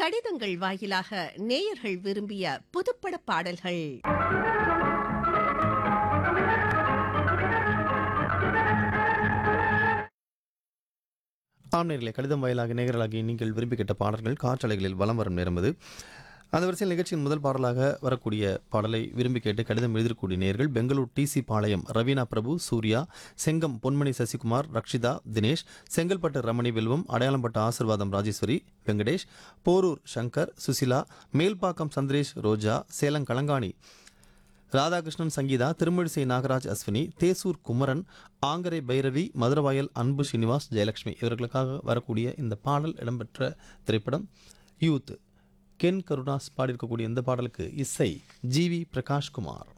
கடிதங்கள் வாயிலாக நேயர்கள் விரும்பிய புதுப்பட பாடல்கள் ஆம்நேரிலே கடிதம் வாயிலாக நேயர்களாகி நீங்கள் விரும்பி கேட்ட பாடல்கள் காற்றலைகளில் வலம் வரும் நேரமது அந்த வரிசையில் நிகழ்ச்சியின் முதல் பாடலாக வரக்கூடிய பாடலை விரும்பி கேட்டு கடிதம் எழுதிக்கூடிய நேயர்கள் பெங்களூர் டிசி பாளையம் ரவீனா பிரபு சூர்யா செங்கம் பொன்மணி சசிகுமார் ரக்ஷிதா தினேஷ் செங்கல்பட்டு ரமணி வெல்வம் அடையாளம்பட்ட ஆசிர்வாதம் ராஜேஸ்வரி வெங்கடேஷ் போரூர் சங்கர் சுசிலா மேல்பாக்கம் சந்திரேஷ் ரோஜா சேலம் கலங்காணி ராதாகிருஷ்ணன் சங்கீதா திருமழிசை நாகராஜ் அஸ்வினி தேசூர் குமரன் ஆங்கரை பைரவி மதுரவாயல் அன்பு ஸ்ரீனிவாஸ் ஜெயலட்சுமி இவர்களுக்காக வரக்கூடிய இந்த பாடல் இடம்பெற்ற திரைப்படம் யூத் கென் கருணாஸ் பாடியிருக்கக்கூடிய இந்த பாடலுக்கு இசை ஜி வி பிரகாஷ்குமார்